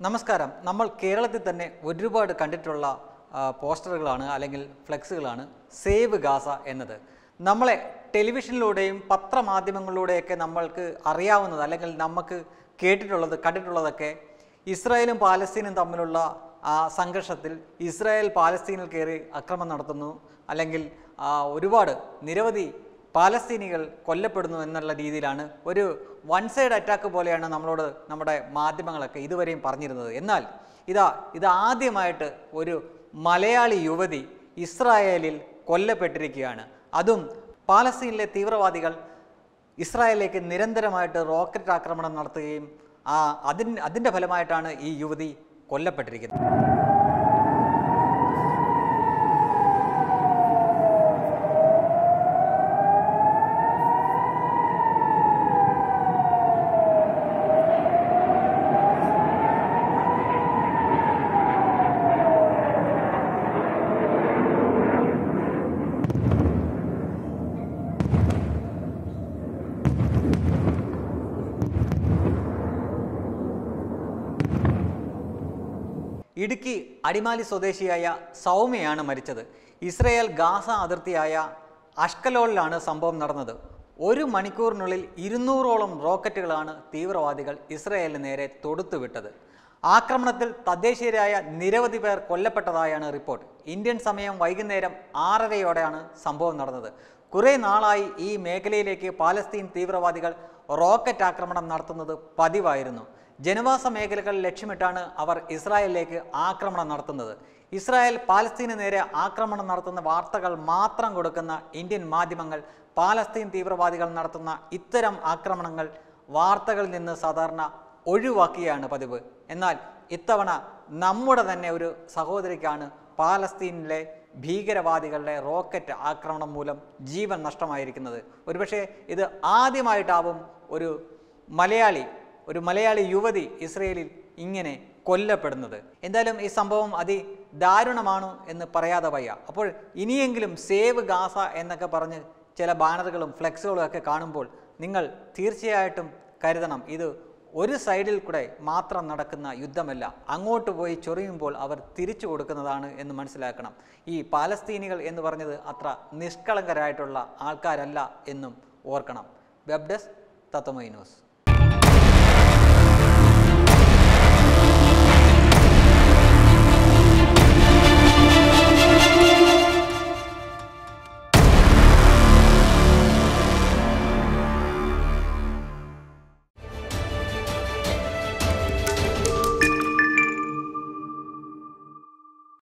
നമസ്കാരം നമ്മൾ കേരളത്തിൽ തന്നെ ഒരുപാട് കണ്ടിട്ടുള്ള ആ, പോസ്റ്ററുകളാണ് അല്ലെങ്കിൽ ഫ്ലെക്സുകളാണ് സേവ് ഗാസ എന്നത് നമ്മളെ ടെലിവിഷനിലൂടെയും പത്രമാധ്യമങ്ങളിലൂടെയൊക്കെ നമ്മൾക്ക് അറിയാവുന്നത് അല്ലെങ്കിൽ നമുക്ക് കേട്ടിട്ടുള്ളത് കണ്ടിട്ടുള്ളതൊക്കെ ഇസ്രായേലും പാലസ്തീനും തമ്മിലുള്ള ആ സംഘർഷത്തിൽ ഇസ്രായേൽ പാലസ്തീനിൽ കയറി ആക്രമണം നടത്തുന്നു അല്ലെങ്കിൽ ആ, ഒരുപാട് നിരവധി പാലസ്തീനികൾ കൊല്ലപ്പെടുന്നു എന്നുള്ള രീതിയിലാണ് ഒരു വൺ സൈഡ് അറ്റാക്ക് പോലെയാണ് നമ്മളോട് നമ്മുടെ മാധ്യമങ്ങളൊക്കെ ഇതുവരെയും പറഞ്ഞിരുന്നത് എന്നാൽ ഇതാ ഇത് ആദ്യമായിട്ട് ഒരു മലയാളി യുവതി ഇസ്രായേലിൽ കൊല്ലപ്പെട്ടിരിക്കുകയാണ് അതും പാലസ്തീനിലെ തീവ്രവാദികൾ ഇസ്രായേലിലേക്ക് നിരന്തരമായിട്ട് റോക്കറ്റ് ആക്രമണം നടത്തുകയും ആ അതിന് അതിൻ്റെ ഫലമായിട്ടാണ് ഈ യുവതി കൊല്ലപ്പെട്ടിരിക്കുന്നത് ഇടുക്കി അടിമാലി സ്വദേശിയായ സൗമ്യയാണ് മരിച്ചത് ഇസ്രയേൽ ഗാസ അതിർത്തിയായ അഷ്കലോളിലാണ് സംഭവം നടന്നത് ഒരു മണിക്കൂറിനുള്ളിൽ ഇരുന്നൂറോളം റോക്കറ്റുകളാണ് തീവ്രവാദികൾ ഇസ്രയേലിന് നേരെ തൊടുത്തുവിട്ടത് ആക്രമണത്തിൽ തദ്ദേശീയരായ നിരവധി പേർ കൊല്ലപ്പെട്ടതായാണ് റിപ്പോർട്ട് ഇന്ത്യൻ സമയം വൈകുന്നേരം ആറരയോടെയാണ് സംഭവം നടന്നത് കുറേ നാളായി ഈ മേഖലയിലേക്ക് പാലസ്തീൻ തീവ്രവാദികൾ റോക്കറ്റ് ആക്രമണം നടത്തുന്നത് പതിവായിരുന്നു ജനവാസ മേഖലകൾ ലക്ഷ്യമിട്ടാണ് അവർ ഇസ്രായേലിലേക്ക് ആക്രമണം നടത്തുന്നത് ഇസ്രായേൽ പാലസ്തീന് നേരെ ആക്രമണം നടത്തുന്ന വാർത്തകൾ മാത്രം കൊടുക്കുന്ന ഇന്ത്യൻ മാധ്യമങ്ങൾ പാലസ്തീൻ തീവ്രവാദികൾ നടത്തുന്ന ഇത്തരം ആക്രമണങ്ങൾ വാർത്തകളിൽ നിന്ന് സാധാരണ ഒഴിവാക്കുകയാണ് പതിവ് എന്നാൽ ഇത്തവണ നമ്മുടെ തന്നെ ഒരു സഹോദരിക്കാണ് പാലസ്തീനിലെ ഭീകരവാദികളുടെ റോക്കറ്റ് ആക്രമണം മൂലം ജീവൻ നഷ്ടമായിരിക്കുന്നത് ഒരുപക്ഷെ ഇത് ആദ്യമായിട്ടാവും ഒരു മലയാളി ഒരു മലയാളി യുവതി ഇസ്രയേലിൽ ഇങ്ങനെ കൊല്ലപ്പെടുന്നത് എന്തായാലും ഈ സംഭവം അതി ദാരുണമാണു എന്ന് പറയാതെ വയ്യ അപ്പോൾ ഇനിയെങ്കിലും സേവ് ഗാസ എന്നൊക്കെ പറഞ്ഞ് ചില ബാനറുകളും ഫ്ലെക്സുകളും ഒക്കെ കാണുമ്പോൾ നിങ്ങൾ തീർച്ചയായിട്ടും കരുതണം ഇത് ഒരു സൈഡിൽ കൂടെ മാത്രം നടക്കുന്ന യുദ്ധമല്ല അങ്ങോട്ട് പോയി ചൊറിയുമ്പോൾ അവർ തിരിച്ചു കൊടുക്കുന്നതാണ് എന്ന് മനസ്സിലാക്കണം ഈ പാലസ്തീനികൾ എന്ന് പറഞ്ഞത് അത്ര നിഷ്കളങ്കരായിട്ടുള്ള ആൾക്കാരല്ല എന്നും ഓർക്കണം വെബ് ഡെസ്ക് തത്വമൈ ന്യൂസ്